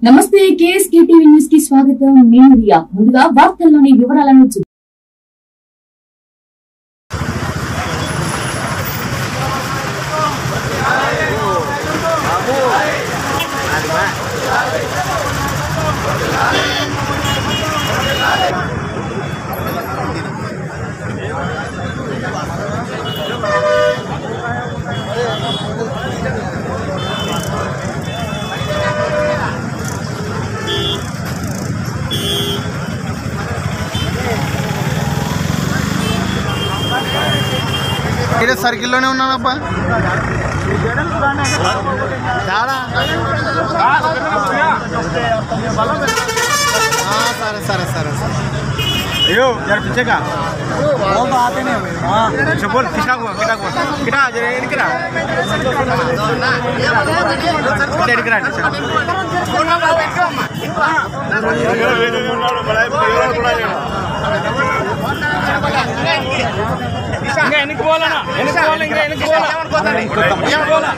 నమస్తే KSK TV news కి స్వాగతం నేను రియా ముందుగా వార్తల్లోని వివరాలను చూ ఇదే సర్కిల్లోనే ఉన్నానప్పా చాలా ఆ, సరే సరే సరే సరే अयो यार पीछे का वो तो आते नहीं हाँ अच्छा बोल किसका हुआ किसका हुआ कितना जरा ये निकला कितना निकला ఇంకా ఎన్నికి పోవాలన్నా ఎన్నికి పోవాలి ఇంకా ఎన్నికి పోవాలా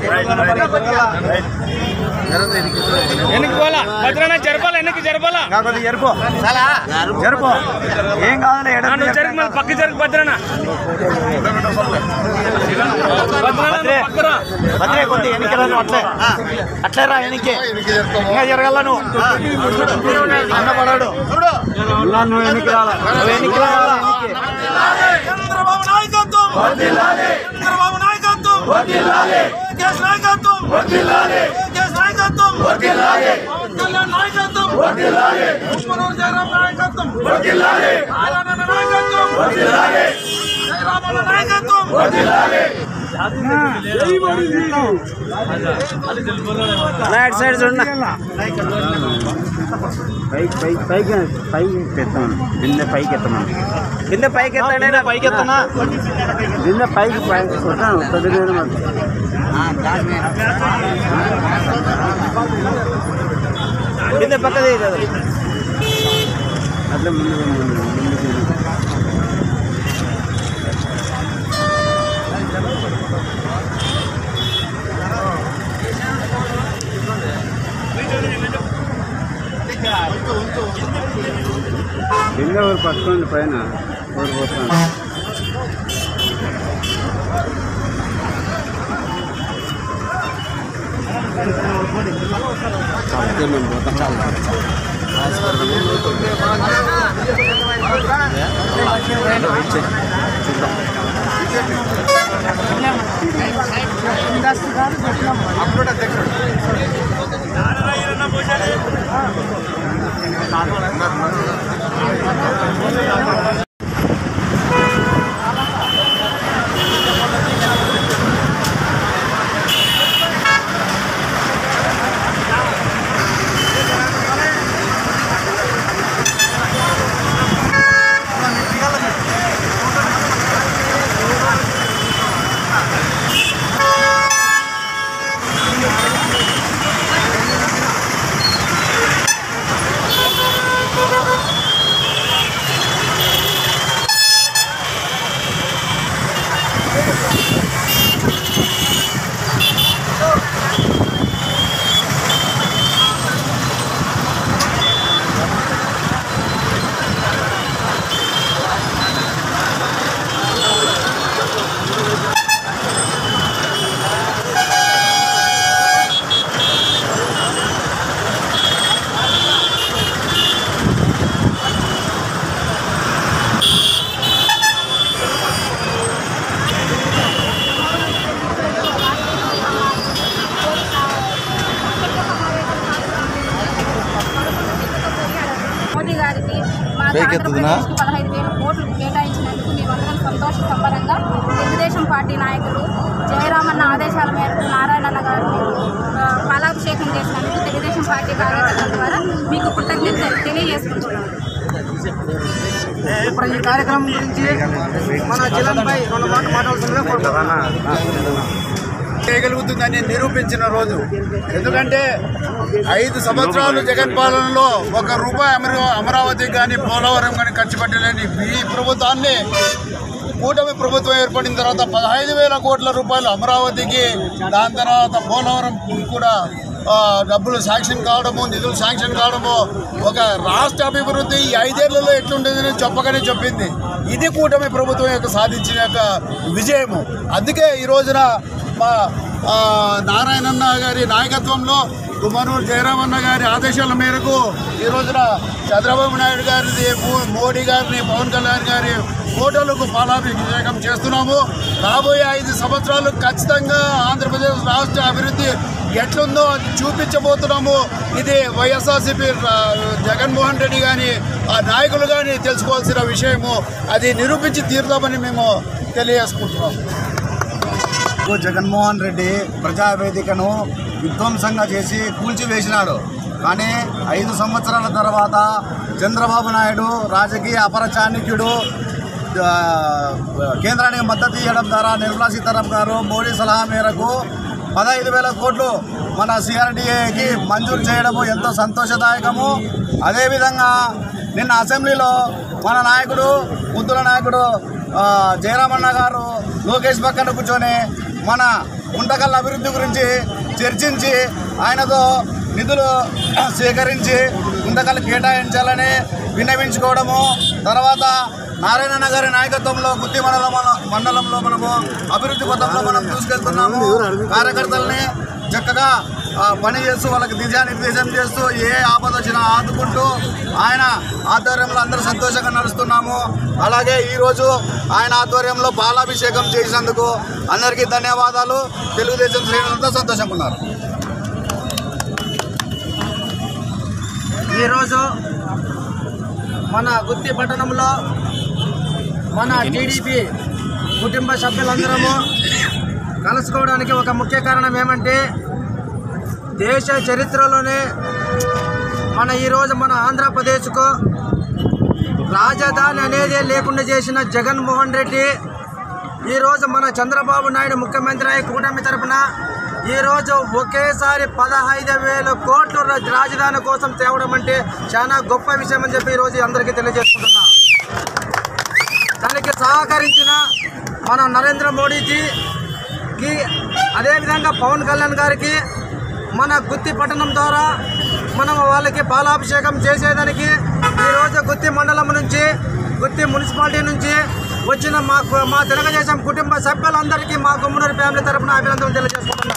ఎన్నికి పోవాలా భద్రన జరపాలా ఎన్నికి జరపాలా కాకపోతే జరుపు జరుపు ఏం కాదులే ఎడ నువ్వు జరుగు మళ్ళీ పక్క జరుగు భద్రన భద్రన నువ్వు పక్కరా అట్లే కొద్ది ఎన్నికల అట్లే అట్లే రా ఎన్నికే ఇంకా జరగల నువ్వు అన్నపడాడు నువ్వు ఎన్నికి రాలా నువ్వు ఎన్నికి రాలా చంద్రబాబు నాయకత్వం చంద్రబాబు నాయకత్వం లోకేష్ నాయకత్వం లోకేష్ నాయకత్వం పవన్ కళ్యాణ్ నాయకత్వం ఉస్మానుర్ జయరాం నాయకత్వం నారాయణ నాయకత్వం జయరామన్న నాయకత్వం అటు సైడ్ చూడండి పైకి పైకి పైకి పైకి ఎత్తాను బిందె పైకి ఎత్తమను బిందె పైకి ఎత్తాడే పైకి ఎత్తనా బిందె పైకి పైకి కొట్టాను పెద్ద బిందె పక్కది అట్లా ముందు ముందు ముందు బిందె ఊరు పట్టుకోండి పైన ఊరిపోతాను మోదీ గారికి మన ఆంధ్రప్రదేశ్కి పదహైదు వేల కోట్లు కేటాయించినందుకు మేమందరం సంతోష సంబరంగా తెలుగుదేశం పార్టీ నాయకులు జయరామన్న ఆదేశాల మేరకు నారాయణన్న గారు ఆ, పాలాభిషేకం చేసినందుకు తెలుగుదేశం పార్టీ కార్యకర్తల ద్వారా మీకు కృతజ్ఞత తెలియజేసుకుంటున్నాను ఇప్పుడు ఈ కార్యక్రమం గురించి మన జిల్లాపై రెండు మాటలు మాట్లాడుతుందిగా చేయగలుగుతుందని నిరూపించిన రోజు ఎందుకంటే ఐదు సంవత్సరాలు జగన్ పాలనలో ఒక రూపాయి అమరా అమరావతి కానీ పోలవరం కానీ ఖర్చు పెట్టలేని ఈ ప్రభుత్వాన్ని కూటమి ప్రభుత్వం ఏర్పడిన తర్వాత పదహైదు వేల కోట్ల రూపాయలు అమరావతికి దాని తర్వాత పోలవరం కూడా ఆ, డబ్బులు శాంక్షన్ కావడము నిధులు శాంక్షన్ కావడము ఒక రాష్ట్ర అభివృద్ధి ఈ ఐదేళ్లలో ఎట్లుంటుందని చెప్పగానే చెప్పింది ఇది కూటమి ప్రభుత్వం యొక్క సాధించిన యొక్క విజయము అందుకే ఈ రోజున మా ఆ, నారాయణన్న గారి నాయకత్వంలో కుమారూరు జయరామన్న గారి ఆదేశాల మేరకు ఈ రోజున చంద్రబాబు నాయుడు గారిది మో- మోడీ గారిని పవన్ కళ్యాణ్ గారి ఫోటోలకు పాలాభిషేకం చేస్తున్నాము రాబోయే ఐదు సంవత్సరాలు ఖచ్చితంగా ఆంధ్రప్రదేశ్ రాష్ట్ర అభివృద్ధి ఎట్లుందో అది చూపించబోతున్నాము ఇది వైఎస్ఆర్సీపీ రా- జగన్మోహన్ రెడ్డి కానీ ఆ నాయకులు కానీ తెలుసుకోవాల్సిన విషయము అది నిరూపించి తీరుదామని మేము తెలియజేసుకుంటున్నాము కు జగన్మోహన్ రెడ్డి ప్రజావేదికను విధ్వంసంగా చేసి కూల్చివేసినాడు కానీ ఐదు సంవత్సరాల తర్వాత చంద్రబాబు నాయుడు రాజకీయ అపర చాణక్యుడు ఆ, కేంద్రానికి మద్దతు ఇవ్వడం ద్వారా నిర్మలా సీతారామన్ గారు మోడీ సలహా మేరకు పదహైదు వేల కోట్లు మన సిఆర్డీఏకి మంజూరు చేయడము ఎంతో సంతోషదాయకము అదేవిధంగా నిన్న అసెంబ్లీలో మన నాయకుడు ముద్దుల నాయకుడు ఆ, జయరామన్న గారు లోకేష్ పక్కన కూర్చొని మన గుంటకల్ అభివృద్ధి గురించి చర్చించి ఆయనతో నిధులు సేకరించి గుంటకల్ కేటాయించాలని విన్నవించుకోవడము తర్వాత నారాయణ గారి నాయకత్వంలో గుత్తి మండలం మండలంలో మనము అభివృద్ధి పథంలో మనం తీసుకెళ్తున్నాము కార్యకర్తల్ని చక్కగా ఆ, పని చేస్తూ వాళ్ళకి దిశానిర్దేశం చేస్తూ ఏ ఆపద వచ్చినా ఆదుకుంటూ ఆయన ఆధ్వర్యంలో అందరూ సంతోషంగా నడుస్తున్నాము అలాగే ఈరోజు ఆయన ఆధ్వర్యంలో పాలాభిషేకం చేసినందుకు అందరికీ ధన్యవాదాలు తెలుగుదేశం శ్రేణులంతా సంతోషంగా ఉన్నారు ఈరోజు మన గుత్తి పట్టణంలో మన టీడీపీ కుటుంబ సభ్యులందరము కలుసుకోవడానికి ఒక ముఖ్య కారణం ఏమంటే దేశ చరిత్రలోనే మన ఈరోజు మన ఆంధ్రప్రదేశ్కు రాజధాని అనేది లేకుండా చేసిన జగన్మోహన్ రెడ్డి ఈరోజు మన చంద్రబాబు నాయుడు ముఖ్యమంత్రి అయి కూటమి తరపున ఈరోజు ఒకేసారి పదహైదు వేల కోట్ల రా- రాజధాని కోసం తేవడం అంటే చాలా గొప్ప విషయం అని చెప్పి ఈరోజు అందరికీ తెలియజేసుకుంటున్నా దానికి సహకరించిన మన నరేంద్ర మోడీజీకి అదేవిధంగా పవన్ కళ్యాణ్ గారికి మన గుత్తి పట్టణం ద్వారా మనం వాళ్ళకి పాలాభిషేకం చేసేదానికి ఈరోజు గుత్తి మండలం నుంచి గుత్తి మున్సిపాలిటీ నుంచి వచ్చిన మా మా తెలుగుదేశం కుటుంబ సభ్యులందరికీ మా గుమ్మనూరు ఫ్యామిలీ తరఫున అభినందనలు తెలియజేసుకుంటున్నాం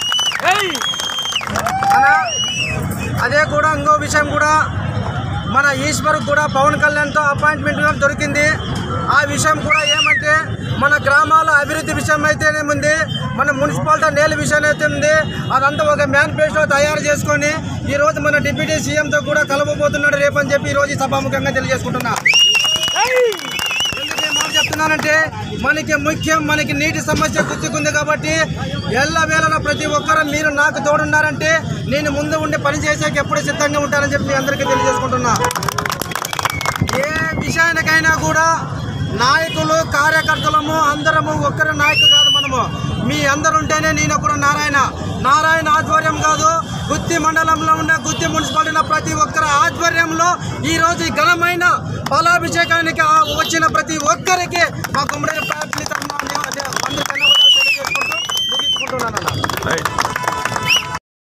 అనా అదే కూడా ఇంకో విషయం కూడా మన ఈశ్వర్ కూడా పవన్ కళ్యాణ్తో అపాయింట్మెంట్ కూడా దొరికింది ఆ విషయం కూడా ఏమంటే మన గ్రామాల అభివృద్ధి విషయం అయితేనేముంది మన మున్సిపాలిటీ నేల విషయం అయితే ఉంది అదంతా ఒక మేనిఫెస్టో తయారు చేసుకొని ఈ రోజు మన డిప్యూటీ సీఎంతో కూడా కలవబోతున్నాడు రేపని చెప్పి ఈ రోజు ఈ సభాముఖంగా తెలియజేసుకుంటున్నా ఎందుకు ఈ మాట చెప్తున్నానంటే మనకి ముఖ్యం మనకి నీటి సమస్య గుర్తుకుంది కాబట్టి ఎల్ల వేళన ప్రతి ఒక్కరు మీరు నాకు తోడున్నారంటే నేను ముందు ఉండి పని చేసేకి ఎప్పుడు సిద్ధంగా ఉంటానని చెప్పి మీ అందరికీ తెలియజేసుకుంటున్నా ఏ విషయానికైనా కూడా నాయకులు కార్యకర్తలము అందరము ఒక్కరి నాయకులు కాదు మనము మీ అందరు ఉంటేనే నేను ఒకరు నారాయణ నారాయణ ఆధ్వర్యం కాదు గుత్తి మండలంలో ఉన్న గుత్తి మున్సిపాలిటీ ఉన్న ప్రతి ఒక్కరి ఆధ్వర్యంలో ఈ రోజు ఈ ఘనమైన పాలాభిషేకానికి ఆ వచ్చిన ప్రతి ఒక్కరికి మా గుమ్మడి ప్రార్థన తరఫున అందరూ ధన్యవాదాలు తెలియజేసుకుంటూ ముగించుకుంటున్నాను అన్న